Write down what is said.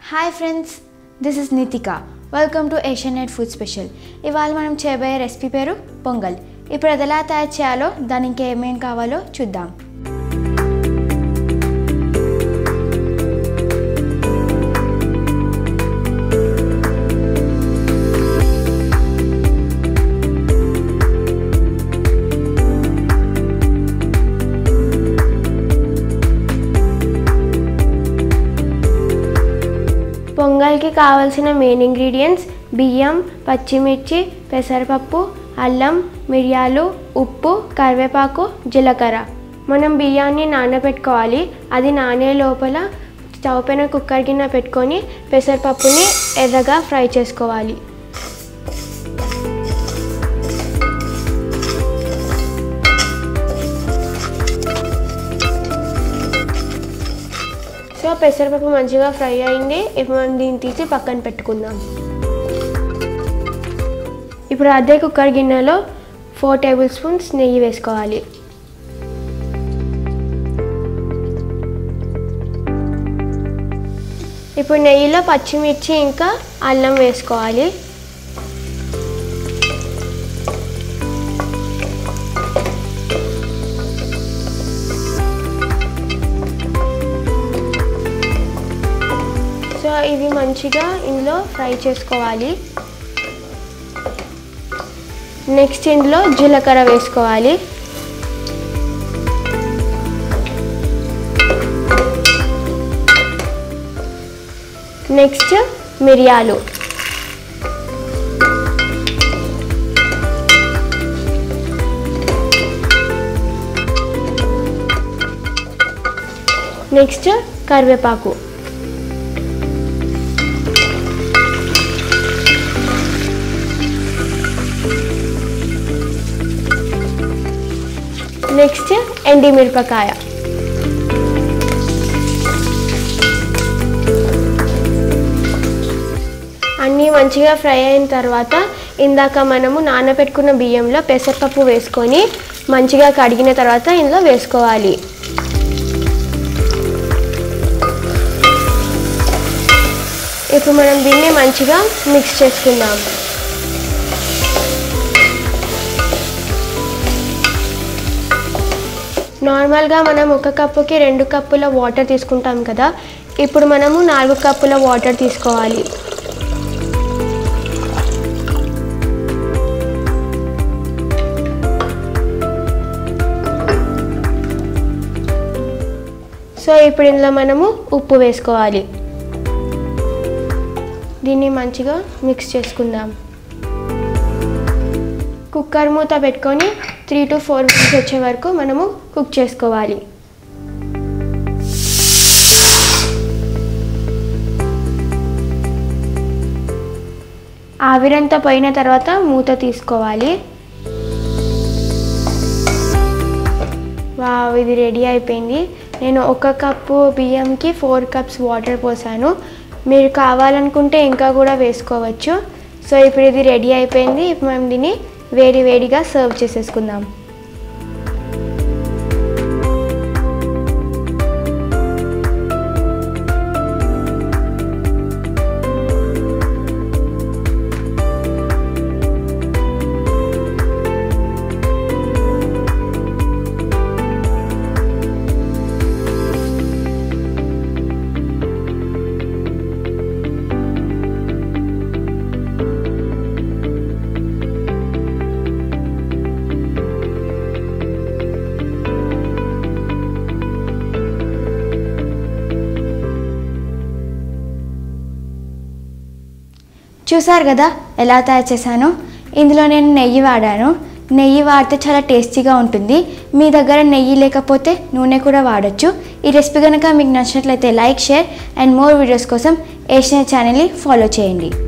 hi friends this is Nitika welcome to Asian net food special ఇవాళ మనం చేయబోయే recipe పేరు పొంగల్ ఇప్పుడు అది ఎలా తయారు చేయాలో దానికి ఏమేం కావాలో చూద్దాం పొంగల్కి కావలసిన మెయిన్ ఇంగ్రీడియంట్స్ బియ్యం పచ్చిమిర్చి పెసరపప్పు అల్లం మిరియాలు ఉప్పు కరివేపాకు జీలకర్ర మనం బియ్యాన్ని నానబెట్టుకోవాలి అది నానే లోపల స్టవ్ పైన కుక్కర్ గిన్నె పెట్టుకొని పెసరపప్పుని ఎర్రగా ఫ్రై చేసుకోవాలి సో పెసరపప్పు మంచిగా ఫ్రై అయింది ఇప్పుడు మనం దీన్ని తీసి పక్కన పెట్టుకుందాం ఇప్పుడు అదే కుక్కర్ గిన్నెలో ఫోర్ టేబుల్ స్పూన్స్ నెయ్యి వేసుకోవాలి ఇప్పుడు నెయ్యిలో పచ్చిమిర్చి ఇంకా అల్లం వేసుకోవాలి సో ఇవి మంచిగా ఇందులో ఫ్రై చేసుకోవాలి నెక్స్ట్ ఇందులో జీలకర్ర వేసుకోవాలి నెక్స్ట్ మిరియాలు నెక్స్ట్ కరివేపాకు నెక్స్ట్ ఎండిమిరపకాయ అన్నీ మంచిగా ఫ్రై అయిన తర్వాత ఇందాక మనము నానబెట్టుకున్న బియ్యంలో పెసరపప్పు వేసుకొని మంచిగా కడిగిన తర్వాత ఇందులో వేసుకోవాలి ఇప్పుడు మనం దీన్ని మంచిగా మిక్స్ చేసుకుందాం నార్మల్గా మనం ఒక కప్పుకి రెండు కప్పుల వాటర్ తీసుకుంటాం కదా ఇప్పుడు మనము నాలుగు కప్పుల వాటర్ తీసుకోవాలి సో ఇప్పుడు ఇందులో మనము ఉప్పు వేసుకోవాలి దీన్ని మంచిగా మిక్స్ చేసుకుందాం కుక్కర్ మూత పెట్టుకొని త్రీ టు ఫోర్ విజిల్స్ వచ్చే వరకు మనము కుక్ చేసుకోవాలి ఆవిరంతా పోయిన తర్వాత మూత తీసుకోవాలి వావ్ ఇది రెడీ అయిపోయింది నేను ఒక కప్పు బియ్యంకి ఫోర్ కప్స్ వాటర్ పోసాను మీరు కావాలనుకుంటే ఇంకా కూడా వేసుకోవచ్చు సో ఇప్పుడు ఇది రెడీ అయిపోయింది ఇప్పుడు మనం దీన్ని వేడి వేడిగా సర్వ్ చేసేసుకుందాం చూసారు కదా ఎలా తయారు చేశానో ఇందులో నేను నెయ్యి వాడాను నెయ్యి వాడితే చాలా టేస్టీగా ఉంటుంది మీ దగ్గర నెయ్యి లేకపోతే నూనె కూడా వాడచ్చు ఈ రెసిపీ కనుక మీకు నచ్చినట్లయితే like share and more videos కోసం ఏషియన్ ఛానల్ని ఫాలో చేయండి